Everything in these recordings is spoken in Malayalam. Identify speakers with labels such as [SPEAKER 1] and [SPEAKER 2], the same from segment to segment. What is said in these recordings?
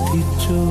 [SPEAKER 1] കൊതിച്ചോ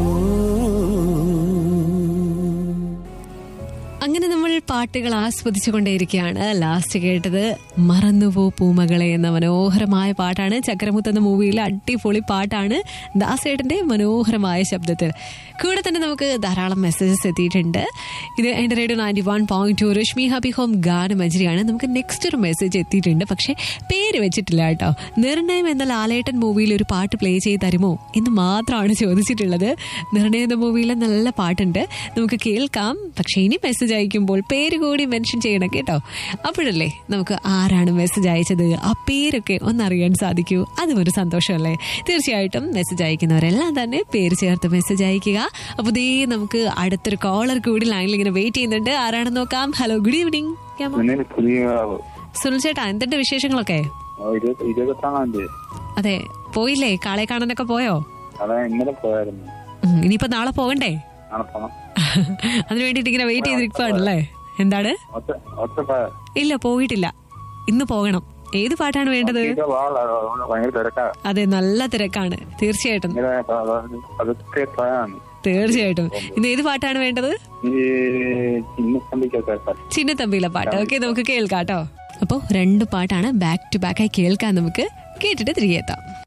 [SPEAKER 2] അങ്ങനെ നമ്മൾ പാട്ടുകൾ ആസ്വദിച്ചുകൊണ്ടേയിരിക്കുകയാണ് ലാസ്റ്റ് കേട്ടത് മറന്നുപോ പൂമകളെ എന്ന മനോഹരമായ പാട്ടാണ് ചക്രമുത്ത് എന്ന മൂവിയിലെ അടിപൊളി പാട്ടാണ് ദാസേട്ടന്റെ മനോഹരമായ ശബ്ദത്തിൽ കൂടെ തന്നെ നമുക്ക് ധാരാളം മെസ്സേജസ് എത്തിയിട്ടുണ്ട് ഇത് എൻ്റെ radio ninety one point two Rashmi happy home ഗാനമഞ്ജരിയാണ് നമുക്ക് നെക്സ്റ്റ് ഒരു മെസ്സേജ് എത്തിയിട്ടുണ്ട് പക്ഷേ പേര് വെച്ചിട്ടില്ല കേട്ടോ നിർണയം എന്ന ലാലേട്ടൻ മൂവിയിൽ ഒരു പാട്ട് പ്ലേ ചെയ്ത് തരുമോ എന്ന് മാത്രമാണ് ചോദിച്ചിട്ടുള്ളത് നിർണയം എന്ന മൂവിയിലെ നല്ല പാട്ടുണ്ട് നമുക്ക് കേൾക്കാം പക്ഷേ ഇനി മെസ്സേജ് അയക്കുമ്പോൾ പേര് കൂടി മെൻഷൻ ചെയ്യണം കേട്ടോ അപ്പോഴല്ലേ നമുക്ക് ആരാണ് മെസ്സേജ് അയച്ചത് ആ പേരൊക്കെ ഒന്നറിയാൻ സാധിക്കൂ അതും ഒരു സന്തോഷമല്ലേ തീർച്ചയായിട്ടും മെസ്സേജ് അയക്കുന്നവരെല്ലാം തന്നെ പേര് ചേർത്ത് മെസ്സേജ് അയക്കുക അപ്പോൾ ദേ നമുക്ക് അടുത്തൊരു കോളർ കൂടി ലൈനിൽ ഇങ്ങനെ വെയിറ്റ് ചെയ്യുന്നുണ്ട് ആരാണെന്ന് നോക്കാം ഹലോ ഗുഡ് ഈവനിങ്
[SPEAKER 3] ഇന്നലെ പുതിയ
[SPEAKER 2] സുനിൽ ചേട്ടാ എന്തുണ്ട് വിശേഷങ്ങളൊക്കെ
[SPEAKER 3] ഇരുപത്തി ഇരുപത്തൊന്നാം തീയതി
[SPEAKER 2] അതെ പോയില്ലേ കാളെ കാണാനൊക്കെ പോയോ
[SPEAKER 3] അതാ ഇന്നലെ പോയായിരുന്നു
[SPEAKER 2] ഉം, ഇനിയിപ്പോ നാളെ പോകണ്ടേ
[SPEAKER 3] നാളെ പോണം
[SPEAKER 2] അതിനു വേണ്ടിട്ട് ഇങ്ങനെ വെയിറ്റ് ചെയ്തിരിക്കുവാണല്ലേ എന്താണ്
[SPEAKER 3] ഒറ്റ ഒറ്റ പോയ
[SPEAKER 2] ഇല്ല പോയിട്ടില്ല ഇന്ന് പോകണം ഏത് പാട്ടാണ് വേണ്ടത്
[SPEAKER 3] ഇത് വാള ഭയങ്കര തിരക്കാ
[SPEAKER 2] അതെ നല്ല തിരക്കാണ് തീർച്ചയായിട്ടും
[SPEAKER 3] ഇങ്ങനെ പതുക്കെ പോയാണ്
[SPEAKER 2] തീർച്ചയായിട്ടും ഇന്ന് ഏത് പാട്ടാണ് വേണ്ടത്
[SPEAKER 3] ഈ ഇന്ന് സംഭവിക്കാത്ത
[SPEAKER 2] ചിന്നത്തമ്പിയിലെ പാട്ട് ഓക്കെ നമുക്ക് കേൾക്കാം കേട്ടോ അപ്പോൾ രണ്ട് പാട്ടാണ് ബാക്ക് ടു ബാക്ക് ആയി കേൾക്കാം നമുക്ക് കേട്ടിട്ട് തിരികെ എത്താം